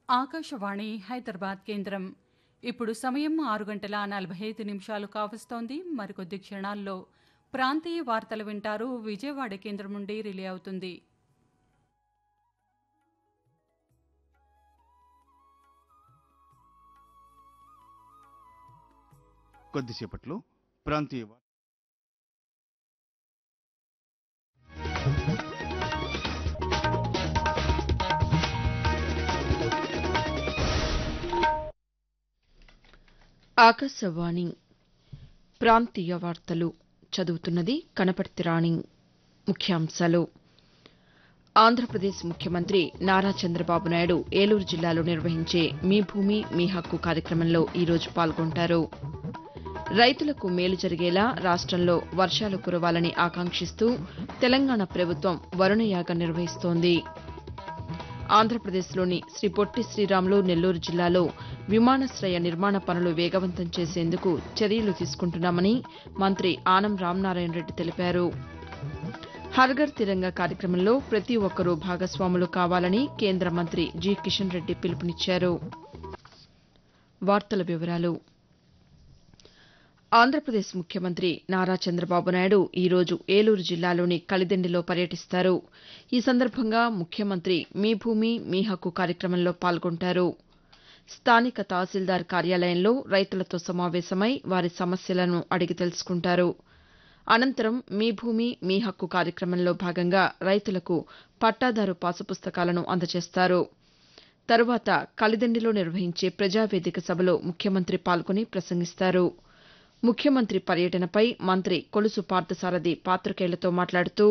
ఆకాశవాణి హైదరాబాద్ కేంద్రం ఇప్పుడు సమయం ఆరు గంటల నలభై ఐదు నిమిషాలు కావస్తోంది మరికొద్ది క్షణాల్లో ప్రాంతీయ వార్తలు వింటారు విజయవాడ కేంద్రం నుండి రిలే అవుతుంది కొద్దిసేపట్లో ప్రాంతీయ వార్త- ఆకాశవాణి ప్రాంతీయ వార్తలు చదువుతున్నది కనపర్తి రాణి ముఖ్యాంశాలు ఆంధ్రప్రదేశ్ ముఖ్యమంత్రి నారా చంద్రబాబు నాయుడు ఏలూరు జిల్లాలో నిర్వహించే మీ భూమి మీ హక్కు కార్యక్రమంలో ఈరోజు పాల్గొంటారు రైతులకు మేలు జరిగేలా రాష్టంలో వర్షాలు కురవాలని ఆకాంక్షిస్తూ తెలంగాణ ప్రభుత్వం వరుణయాగం నిర్వహిస్తోంది ఆంధ్రప్రదేశ్లోని శ్రీ పొట్టి శ్రీరాములు నెల్లూరు జిల్లాలో విమానాశ్రయ నిర్మాణ పనులు వేగవంతం చేసేందుకు చర్యలు తీసుకుంటున్నామని మంత్రి ఆనం రామనారాయణ రెడ్డి తెలిపారు హర్ఘర్ తిరంగా కార్యక్రమంలో ప్రతి ఒక్కరూ భాగస్వాములు కావాలని కేంద్ర మంత్రి జి కిషన్ రెడ్డి పిలుపునిచ్చారు వార్తల వివరాలు ఆంధ్రప్రదేశ్ ముఖ్యమంత్రి నారా చంద్రబాబు నాయుడు ఈరోజు ఏలూరు జిల్లాలోని కలిదిండిలో పర్యటిస్తారు ఈ సందర్భంగా ముఖ్యమంత్రి మీ భూమి మీ హక్కు కార్యక్రమంలో పాల్గొంటారు స్థానిక తహసీల్దార్ కార్యాలయంలో రైతులతో సమావేశమై వారి సమస్యలను అడిగి తెలుసుకుంటారు అనంతరం మీ భూమి మీ హక్కు కార్యక్రమంలో భాగంగా రైతులకు పట్టాదారు పాసు పుస్తకాలను అందజేస్తారు తరువాత కలిదిండిలో నిర్వహించే ప్రజావేదిక సభలో ముఖ్యమంత్రి పాల్గొని ప్రసంగిస్తారు ముఖ్యమంత్రి పర్యటనపై మంత్రి కొలుసు పార్థసారథి పాతికేయులతో మాట్లాడుతూ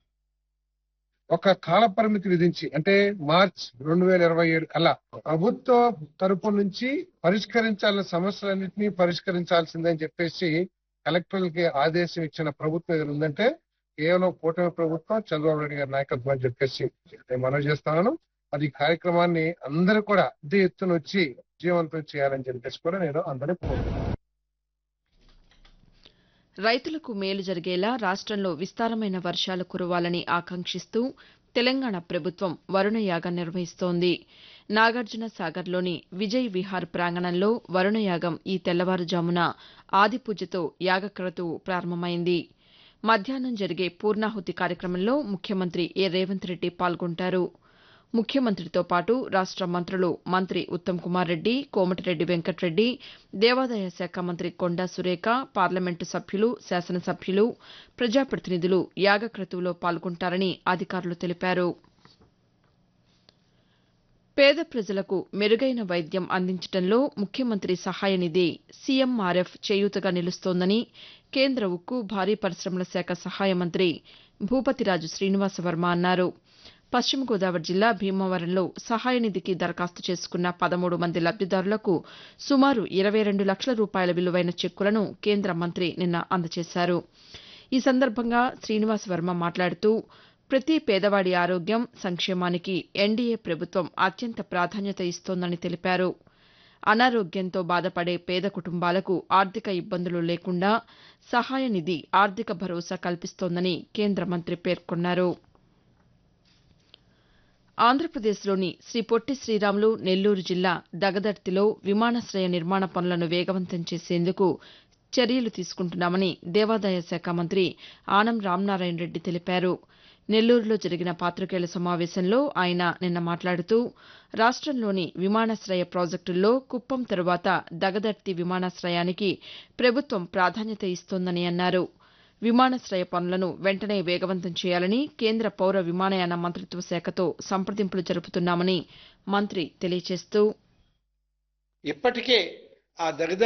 ఒక కాల పరిమితి విధించి అంటే మార్చ్ రెండు వేల ఇరవై ఏడు కల్లా ప్రభుత్వ తరపు నుంచి పరిష్కరించాల్సిన సమస్యలన్నింటినీ పరిష్కరించాల్సిందని చెప్పేసి కలెక్టర్లకి ఆదేశం ఇచ్చిన ప్రభుత్వం ఏదైనా ఉందంటే కేవలం కూటమి ప్రభుత్వం చంద్రబాబు నాయుడు గారి నాయకత్వం అని చెప్పేసి నేను మనవి చేస్తున్నాను అది ఈ కార్యక్రమాన్ని అందరూ కూడా పెద్ద ఎత్తున వచ్చి విజయవంతం చేయాలని చెప్పేసి కూడా నేను అందరినీ కోరుతున్నాను రైతులకు మేలు జరిగేలా రాష్టంలో విస్తారమైన వర్షాలు కురవాలని ఆకాంక్షిస్తూ తెలంగాణ ప్రభుత్వం వరుణయాగం నిర్వహిస్తోంది నాగార్జున సాగర్లోని విజయ్ విహార్ ప్రాంగణంలో వరుణయాగం ఈ తెల్లవారుజామున ఆదిపూజతో యాగక్రతువు ప్రారంభమైంది మధ్యాహ్నం జరిగే పూర్ణాహుతి కార్యక్రమంలో ముఖ్యమంత్రి ఏ రేవంత్ రెడ్డి పాల్గొంటారు ముఖ్యమంత్రితో పాటు రాష్ట మంత్రులు మంత్రి ఉత్తమ్ కుమార్ రెడ్డి కోమటిరెడ్డి వెంకటరెడ్డి దేవాదాయ శాఖ మంత్రి కొండా సురేఖ పార్లమెంటు సభ్యులు శాసనసభ్యులు ప్రజాప్రతినిధులు యాగక్రతువులో పాల్గొంటారని అధికారులు తెలిపారు పేద ప్రజలకు మెరుగైన వైద్యం అందించడంలో ముఖ్యమంత్రి సహాయ నిధి సీఎంఆర్ఎఫ్ చేయూతగా నిలుస్తోందని కేంద్ర ఉక్కు భారీ పరిశ్రమల శాఖ సహాయ మంత్రి భూపతిరాజు శ్రీనివాసవర్మ అన్నారు పశ్చిమ గోదావరి జిల్లా భీమవరంలో సహాయ నిధికి దరఖాస్తు చేసుకున్న పదమూడు మంది లబ్దిదారులకు సుమారు ఇరవై రెండు లక్షల రూపాయల విలువైన చెక్కులను కేంద్ర మంత్రి నిన్న అందజేశారు ఈ సందర్భంగా శ్రీనివాసవర్మ మాట్లాడుతూ ప్రతి పేదవాడి ఆరోగ్యం సంక్షేమానికి ఎన్డీఏ ప్రభుత్వం అత్యంత ప్రాధాన్యత ఇస్తోందని తెలిపారు అనారోగ్యంతో బాధపడే పేద కుటుంబాలకు ఆర్థిక ఇబ్బందులు లేకుండా సహాయ నిధి ఆర్థిక భరోసా కల్పిస్తోందని కేంద్ర మంత్రి పేర్కొన్నారు ఆంధ్రప్రదేశ్లోని శ్రీ పొట్టి శ్రీరాములు నెల్లూరు జిల్లా దగదర్తిలో విమానాశ్రయ నిర్మాణ పనులను వేగవంతం చేసేందుకు చర్యలు తీసుకుంటున్నామని దేవాదాయ శాఖ మంత్రి ఆనం రామనారాయణ రెడ్డి తెలిపారు నెల్లూరులో జరిగిన పాతికేయుల సమావేశంలో ఆయన నిన్న మాట్లాడుతూ రాష్టంలోని విమానాశ్రయ ప్రాజెక్టుల్లో కుప్పం తరువాత దగదర్తి విమానాశ్రయానికి ప్రభుత్వం ప్రాధాన్యత ఇస్తోందని అన్నారు విమానాశ్రయ పనులను వెంటనే వేగవంతం చేయాలని కేంద్ర పౌర విమానయాన మంత్రిత్వ శాఖతో సంప్రదింపులు జరుపుతున్నామని మంత్రి తెలియజేస్తూ ఇప్పటికే ఆ దరిద